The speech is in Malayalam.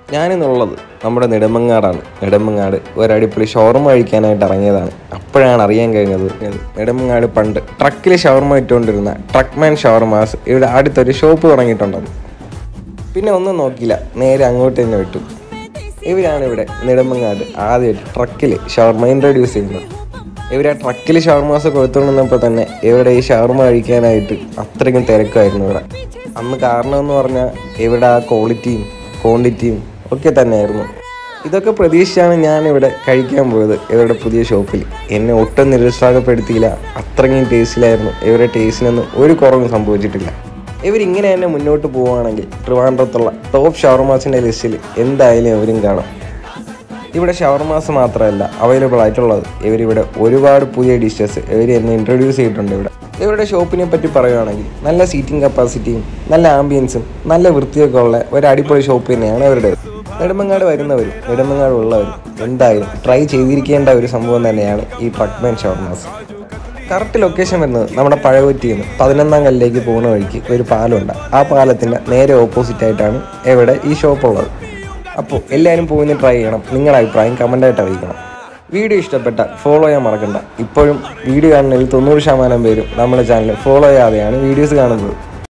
ഞാനിന്നുള്ളത് നമ്മുടെ നെടുമങ്ങാടാണ് നെടുമങ്ങാട് ഒരടിപൊളി ഷവർമ കഴിക്കാനായിട്ട് ഇറങ്ങിയതാണ് അപ്പോഴാണ് അറിയാൻ കഴിഞ്ഞത് നെടുമങ്ങാട് പണ്ട് ട്രക്കിൽ ഷവർമ ഇട്ടുകൊണ്ടിരുന്ന ട്രക്ക്മാൻ ഷവർമാസ് ഇവിടെ അടുത്തൊരു ഷോപ്പ് തുടങ്ങിയിട്ടുണ്ടെന്ന് പിന്നെ ഒന്നും നോക്കിയില്ല നേരെ അങ്ങോട്ട് തന്നെ വിട്ടു ഇവരാണ് ഇവിടെ നെടുമങ്ങാട് ആദ്യമായിട്ട് ട്രക്കിൽ ഷവർമ ഇൻട്രൊഡ്യൂസ് ചെയ്യുന്നത് ഇവർ ആ ട്രക്കിൽ ഷവർമാസ് കൊടുത്തുകൊണ്ടിരുന്നപ്പോൾ തന്നെ ഇവരുടെ ഈ ഷവർമ കഴിക്കാനായിട്ട് അത്രയ്ക്കും തിരക്കായിരുന്നു ഇവിടെ അന്ന് കാരണം എന്ന് പറഞ്ഞാൽ ഇവരുടെ ആ ക്വാളിറ്റിയും ക്വാണ്ടിറ്റിയും ഒക്കെ തന്നെയായിരുന്നു ഇതൊക്കെ പ്രതീക്ഷിച്ചാണ് ഞാൻ ഇവിടെ കഴിക്കാൻ പോയത് ഇവരുടെ പുതിയ ഷോപ്പിൽ എന്നെ ഒട്ടും നിരുത്സാഹപ്പെടുത്തിയില്ല അത്രയും ടേസ്റ്റിലായിരുന്നു ഇവരുടെ ടേസ്റ്റിനൊന്നും ഒരു കുറവും സംഭവിച്ചിട്ടില്ല ഇവരിങ്ങനെ തന്നെ മുന്നോട്ട് പോവുകയാണെങ്കിൽ ട്രിവാൻഡ്രത്തുള്ള ടോപ്പ് ഷവർമാസിൻ്റെ ലിസ്റ്റിൽ എന്തായാലും ഇവരും കാണും ഇവിടെ ഷവർമാസ് മാത്രമല്ല അവൈലബിൾ ആയിട്ടുള്ളത് ഇവരിവിടെ ഒരുപാട് പുതിയ ഡിഷസ് ഇവർ എന്നെ ഇൻട്രൊഡ്യൂസ് ചെയ്തിട്ടുണ്ട് ഇവിടെ ഇവരുടെ ഷോപ്പിനെ പറ്റി പറയുകയാണെങ്കിൽ നല്ല സീറ്റിംഗ് കപ്പാസിറ്റിയും നല്ല ആംബിയൻസും നല്ല വൃത്തിയൊക്കെ ഉള്ള ഒരു അടിപൊളി ഷോപ്പ് തന്നെയാണ് ഇവരുടെ നെടുമങ്ങാട് വരുന്നവരും നെടുമങ്ങാട് ഉള്ളവരും എന്തായാലും ട്രൈ ചെയ്തിരിക്കേണ്ട ഒരു സംഭവം തന്നെയാണ് ഈ ട്രക്ക്മാൻ ഷവർമാസ് കറക്റ്റ് ലൊക്കേഷൻ വരുന്നത് നമ്മുടെ പഴകുറ്റിയിൽ നിന്ന് പതിനൊന്നാം കല്ലിലേക്ക് പോകുന്ന വഴിക്ക് ഒരു പാലമുണ്ട് ആ പാലത്തിൻ്റെ നേരെ ഓപ്പോസിറ്റ് ആയിട്ടാണ് ഇവിടെ ഈ ഷോപ്പ് ഉള്ളത് അപ്പോൾ എല്ലാവരും പോയി ഒന്ന് ട്രൈ ചെയ്യണം നിങ്ങളുടെ അഭിപ്രായം കമൻ്റായിട്ട് അറിയിക്കണം വീഡിയോ ഇഷ്ടപ്പെട്ട ഫോളോ ചെയ്യാൻ മറക്കണ്ട ഇപ്പോഴും വീഡിയോ കാണുന്നതിൽ തൊണ്ണൂറ് ശതമാനം പേരും നമ്മുടെ ചാനൽ ഫോളോ ചെയ്യാതെയാണ് വീഡിയോസ് കാണുന്നത്